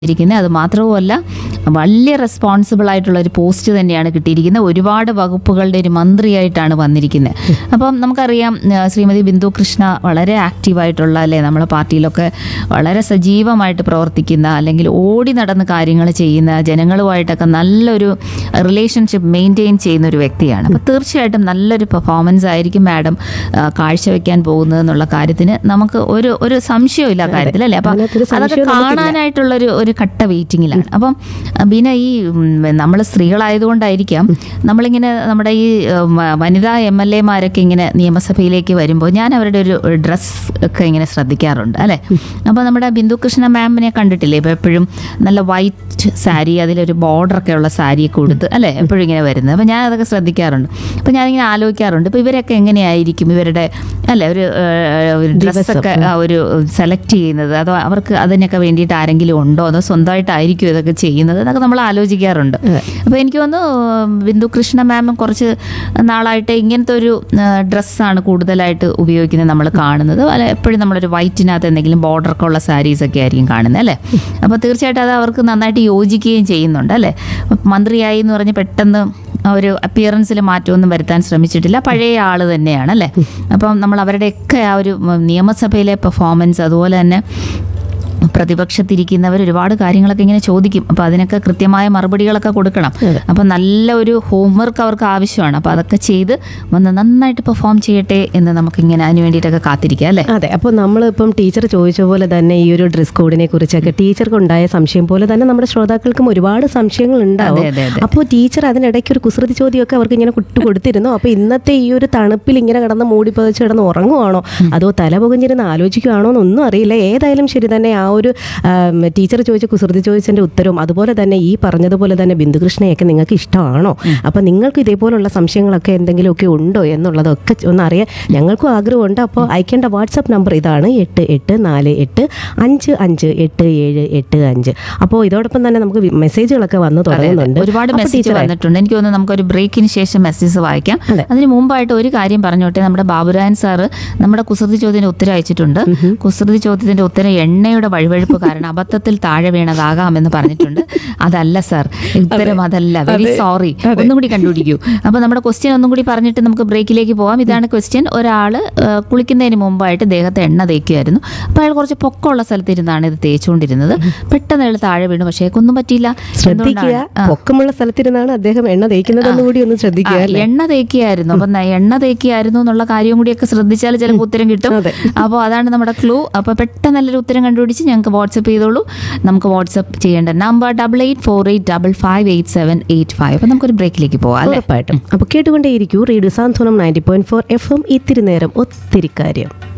ഇരിക്കുന്നത് അത് മാത്രവുമല്ല വലിയ റെസ്പോൺസിബിൾ ആയിട്ടുള്ള ഒരു പോസ്റ്റ് തന്നെയാണ് കിട്ടിയിരിക്കുന്നത് ഒരുപാട് വകുപ്പുകളുടെ ഒരു മന്ത്രിയായിട്ടാണ് വന്നിരിക്കുന്നത് അപ്പം നമുക്കറിയാം ആ, ശ്രീമതി ബിന്ദു കൃഷ്ണ വളരെ ആക്റ്റീവായിട്ടുള്ള അല്ലേ നമ്മളെ പാർട്ടിയിലൊക്കെ വളരെ സജീവമായിട്ട് പ്രവർത്തിക്കുന്ന അല്ലെങ്കിൽ ഓടി നടന്ന് കാര്യങ്ങൾ ചെയ്യുന്ന ജനങ്ങളുമായിട്ടൊക്കെ നല്ലൊരു റിലേഷൻഷിപ്പ് മെയിൻറ്റെയിൻ ചെയ്യുന്ന ഒരു വ്യക്തിയാണ് അപ്പോൾ തീർച്ചയായിട്ടും നല്ലൊരു പെർഫോമൻസ് ആയിരിക്കും മാഡം ആ, കാഴ്ചവെക്കാൻ പോകുന്നത് എന്നുള്ള കാര്യത്തിന് നമുക്ക് ഒരു ഒരു സംശയമില്ല ആ കാര്യത്തിൽ അല്ലേ അപ്പം അതിനകത്തൊരു അതൊക്കെ സംശയം നമുക്കില്ല. കാണാനായിട്ടുള്ള ഒരു ഒരു കട്ട വെയിറ്റിങ്ങിലാണ് അപ്പം ബീന ഈ നമ്മൾ സ്ത്രീകളായതുകൊണ്ടായിരിക്കാം നമ്മളിങ്ങനെ നമ്മുടെ ഈ ഉം, വനിതാ എം എൽ എമാരൊക്കെ ഇങ്ങനെ നിയമസഭയിലേക്ക് വരുമ്പോൾ ഞാൻ അവരുടെ ഒരു ഡ്രസ്സ് ഒക്കെ ഇങ്ങനെ ശ്രദ്ധിക്കാറുണ്ട് അല്ലേ അപ്പോൾ നമ്മുടെ ബിന്ദു കൃഷ്ണ മാമിനെ കണ്ടിട്ടില്ലേ ഇപ്പോൾ എപ്പോഴും നല്ല വൈറ്റ് സാരി അതിലൊരു ബോർഡറൊക്കെ ഉള്ള സാരിയൊക്കെ കൊടുത്ത് അല്ലേ എപ്പോഴും ഇങ്ങനെ വരുന്നത് അപ്പോൾ ഞാൻ അതൊക്കെ ശ്രദ്ധിക്കാറുണ്ട് അപ്പോൾ ഞാനിങ്ങനെ ആലോചിക്കാറുണ്ട് ഇപ്പോൾ ഇവരൊക്കെ എങ്ങനെയായിരിക്കും ഇവരുടെ അല്ലേ ഒരു ഡ്രസ്സൊക്കെ ഒരു സെലക്ട് ചെയ്യുന്നത് അതോ അവർക്ക് അതിനൊക്കെ വേണ്ടിയിട്ട് ആരെങ്കിലും ഉണ്ടോ അതോ സ്വന്തമായിട്ടായിരിക്കും ഇതൊക്കെ ചെയ്യുന്നത് അതൊക്കെ നമ്മൾ ആലോചിക്കാറുണ്ട് അപ്പോൾ എനിക്ക് തോന്നുന്നു ബിന്ദു കൃഷ്ണ മാമും കുറച്ച് നാളായിട്ട് ഇങ്ങനത്തെ ഒരു ഡ്രസ്സാണ് കൂടുതലായിട്ട് ഉപയോഗിക്കുന്നത് നമ്മൾ കാണുന്നത് അല്ല എപ്പോഴും നമ്മളൊരു വൈറ്റിനകത്ത് എന്തെങ്കിലും ബോർഡറൊക്കെ ഉള്ള സാരീസ് ഒക്കെ ആയിരിക്കും കാണുന്നത് അല്ലേ അപ്പോൾ തീർച്ചയായിട്ടും അത് അവർക്ക് നന്നായിട്ട് യോജിക്കുകയും ചെയ്യുന്നുണ്ട് അല്ലേ മന്ത്രിയായി എന്ന് പറഞ്ഞ് പെട്ടെന്ന് ആ ഒരു അപ്പിയറൻസിൽ മാറ്റമൊന്നും വരുത്താൻ ശ്രമിച്ചിട്ടില്ല പഴയ ആൾ തന്നെയാണ് അല്ലേ അപ്പം നമ്മൾ അവരുടെയൊക്കെ ആ ഒരു ഉം, നിയമസഭയിലെ പെർഫോമൻസ് അതുപോലെ തന്നെ പ്രതിപക്ഷത്തിരിക്കുന്നവർ ഒരുപാട് കാര്യങ്ങളൊക്കെ ഇങ്ങനെ ചോദിക്കും അപ്പോൾ അതിനൊക്കെ കൃത്യമായ മറുപടികളൊക്കെ കൊടുക്കണം അപ്പോൾ നല്ല ഒരു ഹോംവർക്ക് അവർക്ക് ആവശ്യമാണ് അപ്പോൾ അതൊക്കെ ചെയ്ത് വന്ന് നന്നായിട്ട് പെർഫോം ചെയ്യട്ടെ എന്ന് നമുക്കിങ്ങനെ അതിന് വേണ്ടിയിട്ടൊക്കെ കാത്തിരിക്കാം അല്ലേ അതെ അപ്പോൾ നമ്മൾ ഇപ്പം ടീച്ചർ ചോദിച്ച പോലെ തന്നെ ഈ ഒരു ഡ്രസ് കോഡിനെ കുറിച്ചൊക്കെ ടീച്ചർക്ക് ഉണ്ടായ സംശയം പോലെ തന്നെ നമ്മുടെ ശ്രോതാക്കൾക്കും ഒരുപാട് സംശയങ്ങൾ ഉണ്ടാവും അതെ, അതെ, അതെ. അപ്പോൾ ടീച്ചർ അതിനിടയ്ക്ക് ഒരു കുസൃതി ചോദ്യമൊക്കെ അവർക്ക് ഇങ്ങനെ കുട്ടു കൊടുത്തിരുന്നു അപ്പോൾ ഇന്നത്തെ ഈ ഒരു തണുപ്പിൽ ഇങ്ങനെ കിടന്ന് മൂടി പതിച്ച് കിടന്ന് ഉറങ്ങുവാണോ അതോ തല പുകഞ്ഞിരുന്ന് ആലോചിക്കുവാണോ എന്നൊന്നും അറിയില്ല ഏതായാലും ശരി തന്നെ ആ ഒരു ആം, ടീച്ചർ ചോദിച്ച കുസൃതി ചോദിച്ചതിന്റെ ഉത്തരവും അതുപോലെ തന്നെ ഈ പറഞ്ഞതുപോലെ തന്നെ ബിന്ദുകൃഷ്ണയൊക്കെ നിങ്ങൾക്ക് ഇഷ്ടമാണോ അപ്പം നിങ്ങൾക്ക് ഇതേപോലുള്ള സംശയങ്ങളൊക്കെ എന്തെങ്കിലുമൊക്കെ ഉണ്ടോ എന്നുള്ളതൊക്കെ ഒന്ന് അറിയാൻ ഞങ്ങൾക്കും ആഗ്രഹമുണ്ട് അപ്പോൾ അയക്കേണ്ട വാട്സപ്പ് നമ്പർ ഇതാണ് എട്ട് എട്ട് നാല് എട്ട് അഞ്ച് അഞ്ച് എട്ട് ഏഴ് എട്ട് അഞ്ച് അപ്പോൾ ഇതോടൊപ്പം തന്നെ നമുക്ക് വി- മെസ്സേജുകളൊക്കെ വന്നു തുടങ്ങുന്നുണ്ട് ഒരുപാട് അപ്പോൾ മെസ്സേജ് ടീച്ചറെ, വന്നിട്ടുണ്ട് എനിക്ക് തോന്നുന്നു നമുക്കൊരു ബ്രേക്കിന് ശേഷം മെസ്സേജ് വായിക്കാം അതെ. അതിന് മുമ്പായിട്ട് ഒരു കാര്യം പറഞ്ഞോട്ടെ നമ്മുടെ ബാബുരാൻ സാറ് നമ്മുടെ കുസൃതി ചോദ്യത്തിന് ഉത്തരം അയച്ചിട്ടുണ്ട് കുസൃതി ചോദ്യത്തിന്റെ ഉത്തരം എണ്ണയുടെ വഴിവഴുപ്പ് കാരണം അബദ്ധത്തിൽ താഴെ വീണതാകാമെന്ന് പറഞ്ഞിട്ടുണ്ട് അതല്ല സാർ ഉത്തരം അതല്ല വെരി സോറി ഒന്നും കൂടി കണ്ടുപിടിക്കൂ അപ്പൊ നമ്മുടെ ക്വസ്റ്റ്യൻ ഒന്നും കൂടി പറഞ്ഞിട്ട് നമുക്ക് ബ്രേക്കിലേക്ക് പോവാം ഇതാണ് ക്വസ്റ്റ്യൻ ഒരാൾ കുളിക്കുന്നതിന് മുമ്പായിട്ട് ദേഹത്തെ എണ്ണ തേക്കുമായിരുന്നു അപ്പോൾ അയാൾ കുറച്ച് പൊക്കമുള്ള സ്ഥലത്തിരുന്നാണ് ഇത് തേച്ചുകൊണ്ടിരുന്നത് പെട്ടെന്ന് അയാൾ താഴെ വീണു പക്ഷേ ഒന്നും പറ്റിയില്ല ശ്രദ്ധിക്കുക എന്തുകൊണ്ടാണ്? ആ. പൊക്കമുള്ള സ്ഥലത്തിരുന്നാണ് അദ്ദേഹം എണ്ണ തേക്കുന്നതെന്ന് കൂടി ഒന്ന് ശ്രദ്ധിക്കുക ആ, അല്ലേ എണ്ണ തേക്കിയായിരുന്നു അപ്പൊ ന- എണ്ണ തേക്കിയായിരുന്നു എന്നുള്ള കാര്യം കൂടിയൊക്കെ ശ്രദ്ധിച്ചാൽ ചിലപ്പോൾ ഉത്തരം കിട്ടും അതെ. അപ്പോൾ അതാണ് നമ്മുടെ ക്ലൂ അപ്പോൾ പെട്ടെന്ന് നല്ലൊരു ഉത്തരം കണ്ടുപിടിച്ച് ഞങ്ങൾക്ക് വാട്സപ്പ് ചെയ്തോളൂ നമുക്ക് വാട്സപ്പ് ചെയ്യേണ്ട number double eight four eight double five eight seven eight five അപ്പോൾ നമുക്കൊരു ബ്രേക്കിലേക്ക് പോവാം അല്ലേ ഉറപ്പായിട്ടും അപ്പൊ കേട്ടുകൊണ്ടേയിരിക്കൂ radio Santhwanam ninety point four F M ഇത്തിരി നേരം ഒത്തിരി കാര്യം